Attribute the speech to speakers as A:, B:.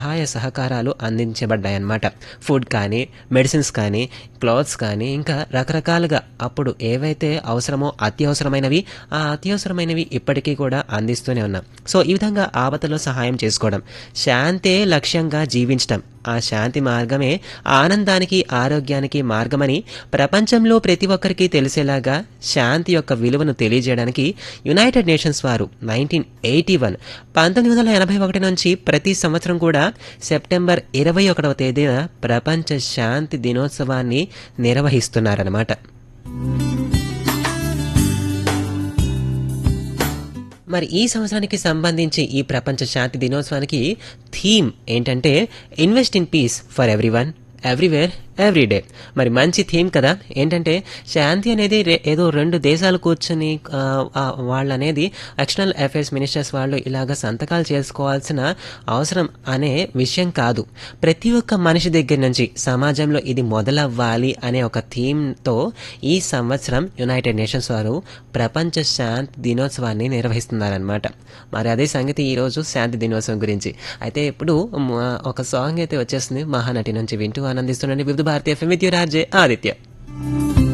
A: సహాయ సహకారాలు అందించబడ్డాయన్నమాట ఫుడ్ కానీ మెడిసిన్స్ కానీ క్లాత్స్ కానీ ఇంకా రకరకాలుగా అప్పుడు ఏవైతే అవసరమో అత్యవసరమైనవి ఆ అత్యవసరమైనవి ఇప్పటికీ కూడా అందిస్తూనే ఉన్నాం సో ఈ విధంగా ఆపదలో సహాయం చేసుకోవడం శాంతే లక్ష్యంగా జీవించడం ఆ శాంతి మార్గమే ఆనందానికి ఆరోగ్యానికి మార్గమని ప్రపంచంలో ప్రతి ఒక్కరికి తెలిసేలాగా శాంతి యొక్క విలువను తెలియజేయడానికి యునైటెడ్ నేషన్స్ వారు నైన్టీన్ ఎయిటీ వన్ పంతొమ్మిది వందల ఎనభై ఒకటి నుంచి ప్రతి సంవత్సరం కూడా సెప్టెంబర్ ఇరవై ఒకటవ తేదీన ప్రపంచ శాంతి దినోత్సవాన్ని నిర్వహిస్తున్నారన్నమాట మరి ఈ సంవత్సరానికి సంబంధించి ఈ ప్రపంచ శాంతి దినోత్సవానికి థీమ్ ఏంటంటే invest in peace for everyone everywhere every day మరి మంచి థీమ్ కదా ఏంటంటే శాంతి అనేది రే- ఏదో రెండు దేశాలు కూర్చొని ఆ, ఆ, వాళ్ళు అనేది ఎక్స్టర్నల్ అఫైర్స్ మినిస్టర్స్ వాళ్ళు ఇలాగ సంతకాలు చేసుకోవాల్సిన అవసరం అనే విషయం కాదు ప్రతి ఒక్క మనిషి దగ్గర నుంచి సమాజంలో ఇది మొదలవ్వాలి అనే ఒక థీమ్తో ఈ సంవత్సరం యునైటెడ్ నేషన్స్ వారు ప్రపంచ శాంతి దినోత్సవాన్ని నిర్వహిస్తున్నారనమాట మరి అదే సంగతి ఈరోజు శాంతి దినోత్సవం గురించి అయితే ఇప్పుడు మ, ఒక సాంగ్ అయితే వచ్చేస్తుంది మహానటి నుంచి వింటూ ఆనందిస్తుండండి Vividh Bharati FM with your RJ Aditya